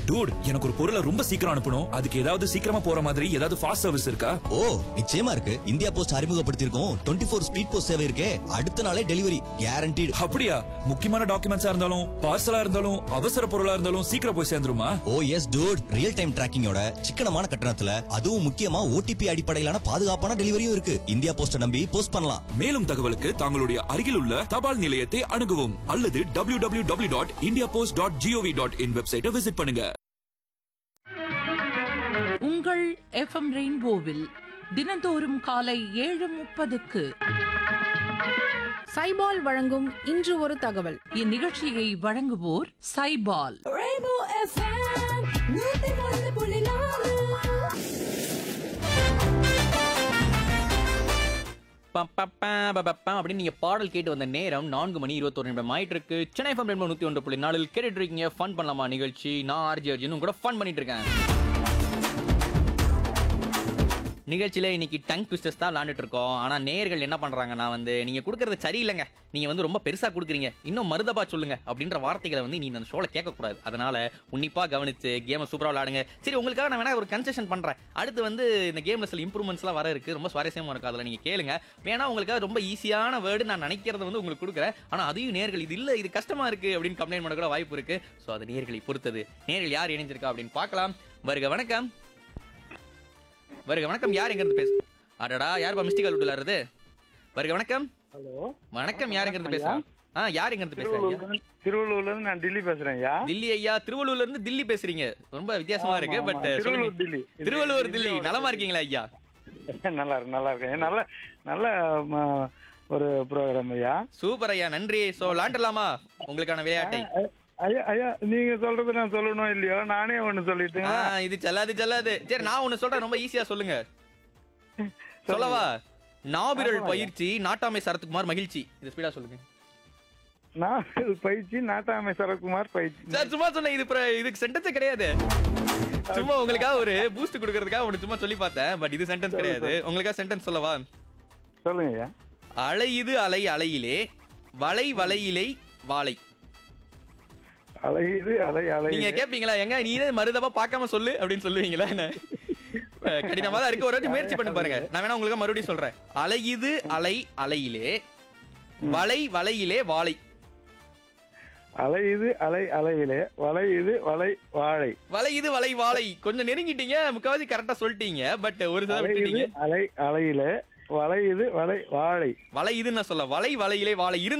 Dude எனக்கு ஒரு பொருளை ரொம்ப சீக்கிரம் அனுப்பணும் அதுக்கு ஏதாவது சீக்கிரமா போற மாதிரி ஏதாவது ஃபாஸ்ட் சர்வீஸ் இருக்கா ஓ நிச்சயமா இருக்கு இந்தியா போஸ்ட் அறிமுகப்படுத்தியிருக்கோம் டுவெண்ட்டி ஃபோர் ஸ்பீட் போஸ்ட் சேவை இருக்கே அடுத்த நாளே டெலிவரி கேரண்டீடு அப்படியா முக்கியமான டாக்குமெண்ட்ஸா இருந்தாலும் பார்சலா இருந்தாலும் அவசர பொருளா இருந்தாலும் சீக்கிரம் போய் சேர்ந்துருமா ஓ எஸ் டூட் ரியல் டைம் டிராக்கிங்கோட சிக்கனமான கட்டணத்துல அதுவும் முக்கியமா ஓடிபி அடிப்படையிலான பாதுகாப்பான டெலிவரியும் இருக்கு இந்தியா போஸ்ட நம்பி போஸ்ட் பண்ணலாம் மேலும் தகவலுக்கு தங்களுடைய அருகில் உள்ள தபால் நிலையத்தை அணுகவும் அல்லது W W W dot India post dot G O V dot in வெப்சைட்டை விசிட் பண்ணுங்க உங்கள் எஃப்எம் ரெயின்போவில் தினந்தோறும் காலை ஏழு முப்பதுக்கு சைபால் வழங்கும் இன்று ஒரு தகவல் இந்நிகழ்ச்சியை வழங்குவோர் சைபால் Rainbow FM, நூத்தி ஒன்று புள்ளி நாலு பம் பம் பம் பம் பம் அப்படின்னு நீங்க பாடல் கேட்டு வந்த நேரம் நான்கு மணி இருபத்தொரு நிமிடம் ஆயிட்டு இருக்கு சென்னை ஃபம் ரெண்டு நூத்தி ஒன்று புள்ளி நாலில் கேட்டுட்டு இருக்கீங்க ஃபன் பண்ணலாமா நிகழ்ச்சி நான் ஆர்ஜி அர்ஜுனும் கூட ஃபன் பண்ணிட்டு இருக்கேன் நிகழ்ச்சியில இன்னைக்கு டங் ட்விஸ்டர்ஸ் தான் விளாண்டுட்டு இருக்கோம் ஆனா நேர்கள் என்ன பண்றாங்கன்னா வந்து நீங்க கொடுக்கறது சரியில்லைங்க நீங்க வந்து ரொம்ப பெருசா கொடுக்குறீங்க இன்னும் மருதபா சொல்லுங்க அப்படின்ற வார்த்தைகளை வந்து நீங்க அந்த ஷோல கேட்கக்கூடாது அதனால உன்னிப்பா கவனிச்சு கேமை சூப்பரா விளாடுங்க சரி உங்களுக்காக நான் வேணா ஒரு கன்செஷன் பண்றேன் அடுத்து வந்து இந்த கேம்ல சில இம்ப்ரூவ்மெண்ட்ஸ்லாம் வர இருக்கு ரொம்ப சுவாரஸ்யமா இருக்கும் அதில் நீங்க கேளுங்க வேணா உங்களுக்காக ரொம்ப ஈஸியான வேர்டு நான் நினைக்கிறத வந்து உங்களுக்கு கொடுக்குறேன் ஆனா அதையும் நேர்கள் இது இல்ல இது கஷ்டமா இருக்கு அப்படின்னு கம்ப்ளைண்ட் பண்ண கூட வாய்ப்பு இருக்கு ஸோ அது நேர்களை பொறுத்தது நேர்கள் யார் இணைஞ்சிருக்கா அப்படின்னு பார்க்கலாம் வருக வணக்கம் வருக வணக்கம் யார் எங்க இருந்து பேசு அடடா யார் மிஸ்டிகல் விட்டுலாருது வருக வணக்கம் ஹலோ வணக்கம் யார் எங்க இருந்து பேசுறீங்க ஆ யார் எங்க இருந்து பேசுறீங்க திருவள்ளூர்ல திருவள்ளூர்ல இருந்து நான் டில்லி பேசுறேன் ஐயா தில்லி ஐயா திருவள்ளூர்ல இருந்து தில்லி பேசுறீங்க ரொம்ப வித்தியாசமா இருக்கு ஆமா, பட் ஆமா. திருவள்ளூர் தில்லி திருவள்ளூர் தில்லி நலமா இருக்கீங்களா ஐயா நல்லா இருக்கு நல்லா இருக்கேன் நல்ல நல்ல ம, ஒரு ப்ரோக்ராம் ஐயா சூப்பர் ஐயா நன்றி சோ லாண்டலாமா உங்களுக்கான விளையாட்டை ஐ- ஐயா ஐயா நீங்க சொல்றது நான் சொல்லணும் இல்லையோ நானே ஒண்ணு ஆ, சொல்லிட்டுங்களா இது செல்லாது செல்லாது சரி நான் ஒண்ணு சொல்றேன் ரொம்ப ஈஸியா சொல்லுங்க சொல்லவா நாபிரல் பயிற்சி நாட்டாமை சரத்குமார் மகிழ்ச்சி இது ஸ்பீடா சொல்லுங்க நான் பயிற்சி நாட்டாமை சரத்குமார் பயிற்சி சார் சும்மா சொன்னேன் இது பிர- இதுக்கு சென்டென்ஸே கிடையாது சும்மா உங்களுக்காக ஒரு பூஸ்ட் கொடுக்கறதுக்காக ஒன்று சும்மா சொல்லி பார்த்தேன் பட் இது சென்டென்ஸ் கிடையாது உங்களுக்காக சென்டென்ஸ் சொல்லவா சொல்லுங்க ஐயா அலையுது அலை அலையிலே வலை வலையிலை வாழை அலையுது அலை அலை நீங்க கேப்பீங்களா எங்க நீ தான் மருதமா பார்க்காம சொல்லு அப்படின்னு சொல்லுவீங்களா என்ன அஹ் கடினமா தான் இருக்கு ஒரு வாட்டி முயற்சி பண்ணி பாருங்க நான் வேணா உங்களுக்கு மறுபடியும் சொல்றேன் அலையுது அலை அலையிலே வலை வலையிலே வாழை அலையுது அலை அலையிலே வளையுது வலை வாழை வலையுது வலை வாழை கொஞ்சம் நெருங்கிட்டீங்க முக்காவாசி கரெக்டா சொல்லிட்டீங்க பட் ஒரு சில அலையுது விட்டுட்டீங்க அலை அலையிலே வளையுது வலை வாழை வலை இதுன்னு நான் சொல்ல வலை வலையிலே வாழை இருந்து